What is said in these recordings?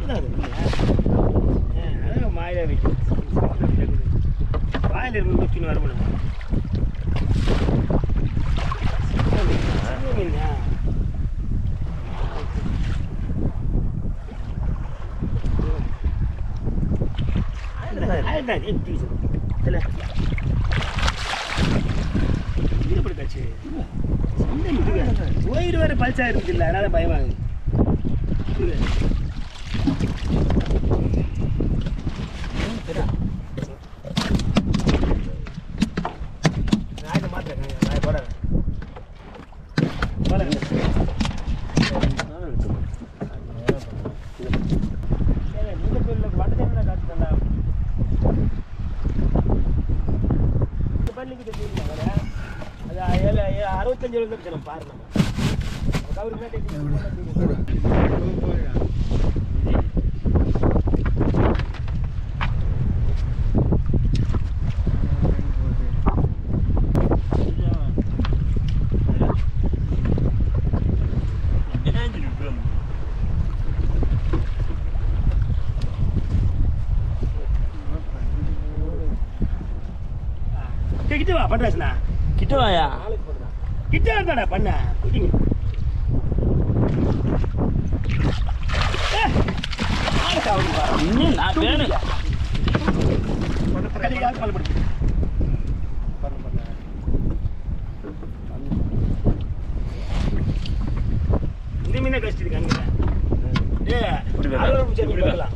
அப்படிதான் அது இல்லையா? ஆ, அதான் மாயில வைக்கும் வாயில இருந்து முக்கின்னு வரப்படும் மீனா ஆயிரத்தி எப்படி இல்லை ஈடுபடுத்தாச்சு போயிடு வேற பல்சா இருக்குது இல்லை அதனால பயமாகுது அறுபத்தஞ்சு வருஷம் பாருங்க கிட்ட வா பண்றாச்சுண்ணா கிட்ட வாயா கிட்ட இருந்தாடா பண்ண குடிங்க இன்னும் நான் வேணும் இந்த மீனே கஷ்டம் கண்ணுல ஏ இப்படி வைடா. அறுபது நிமிஷம் இப்படி வை. வைக்கலாம்.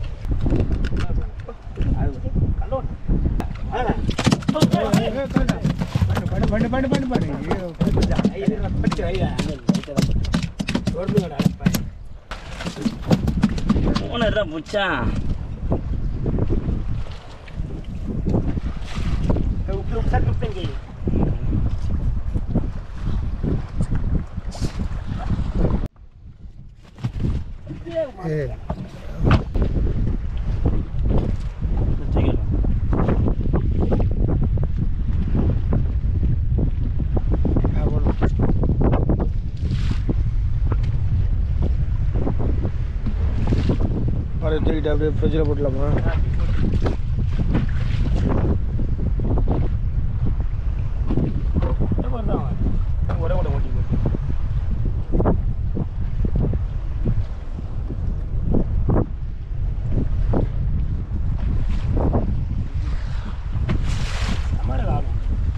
கல்லோடு. ஆனா. ஐயா, இதுல பட்டு ஐயா. ஒண்ணுங்கடா, அப்பா. போனடா புச்சான் உப்பு உப்பு சாப்பிட்டு உப்புங்க. தூக்கிட்டு அப்படியே ஃப்ரிட்ஜில் போட்டலாமா ஒரே கூட ஓட்டி போட்டு அம்மாடா காணும்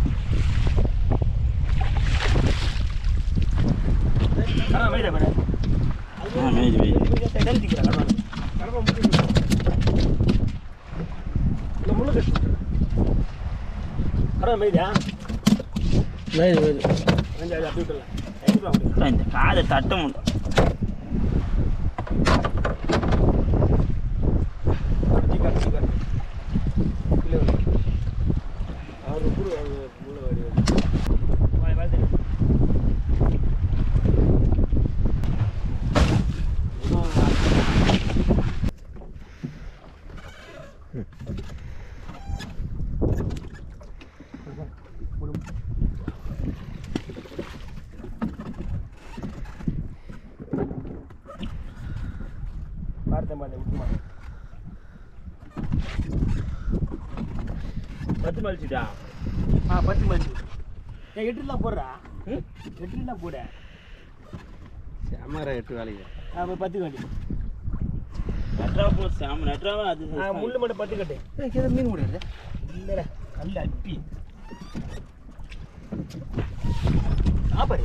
ஆ மேடா மேடா ஆ, மேய்து, மேய்து. எழுதிக்கிறேன் கடமை கடமை முடிஞ்சு இந்த முள்ளு கட்டு கடமை மேய்தா மேய்து மேய்து வெங்காயம் அப்படி விட்டுலாம் எடுத்து வா அப்படியே. இந்த காதை தட்ட முடியும் கடிச்சு கடிச்சு கடிச்சு. கீழே விழு. அவரு புரு, அவரு முள்ளு வாடி வாடி. வாய் வாய் தெரியும். பார்த்தேன் பார்த்தேன் விட்டு மாட்டேன் பத்து மலிச்சிட்டா ஆ பத்து மணி ஏன் எட்டுலாம் போடுறா எட்டுலாம் போட கேமரா எட்டு வேலைக்கு அப்போ பத்து கட்டி நெட்ரா போ சாம நெட்ராவா அது ஆ முள்ளு மட்டும் பத்து கட்டு மீன் முடியாது இல்லைடா கல் அப்பி சாப்பாடு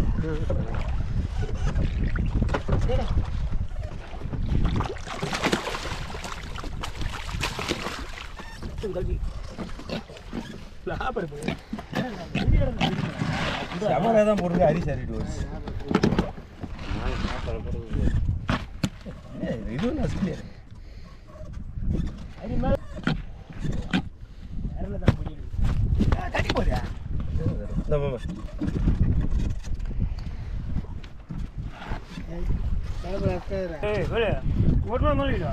சாப்பாடு போய் கேமரா தான் போடுறது அரி சரிட்டு இது நான் சொல்லி அது மேல வேற தான் முடியுது கட்டி போடுறா இந்த மாமா ஏய் வேலை ஒரு நாள் நோடிடா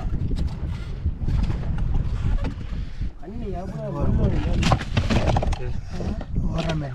அண்ணி எவ்வளோ ஓடுறமே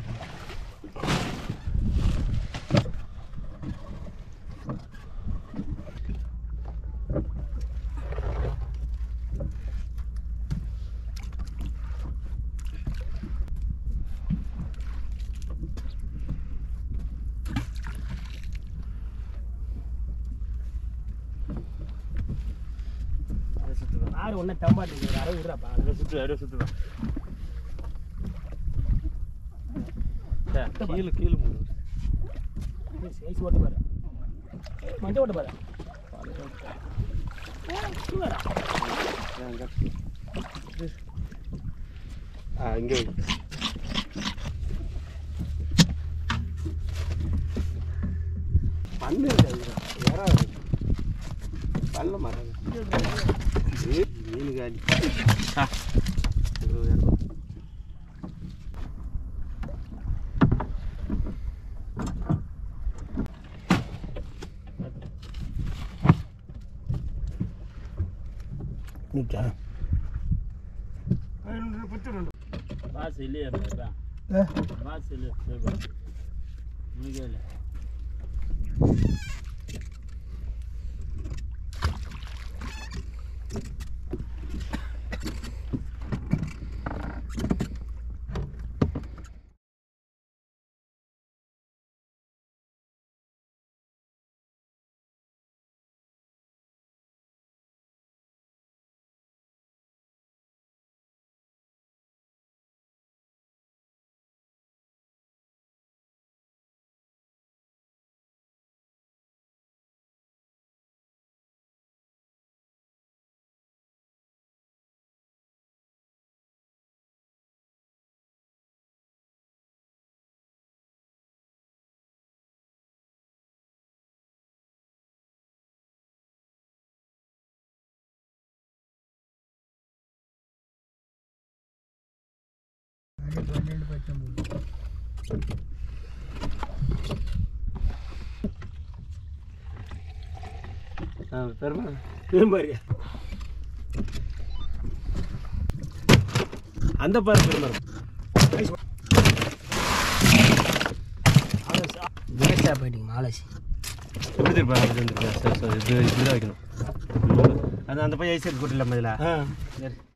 ஆறு ஒன்றா தம்பாட்டு அரை விடுறாப்பா அப்படியே சுத்து அப்படியே சுத்துடா கீழே கீழே மூணு சைஸ் ஓட்டு பாரு மஞ்சள் ஓட்டு பாரு சூப்பரா. ஆ இங்கே பண்ணு யாரா பல்ல மரம் மீன் காலி ஆ. இருபதாயிரம் ரூபாய். நூற்றா பாஸ் இல்லையே பாப்பா பாஸ் இல்லை சரிப்பா உனக்கே இல்லை ஆ பெருமா பெரும்பாரு அந்த பாரு பெருமரம் வேஸ்டாக போயிட்டீங்க மாலசி எப்படி திருப்பா அப்படி வந்துருக்கா சரி சரி இது இப்படி தான் வைக்கணும் அது அந்த பையன் ஐஸ் எடுத்து போட்டுல மதில ஆ சரி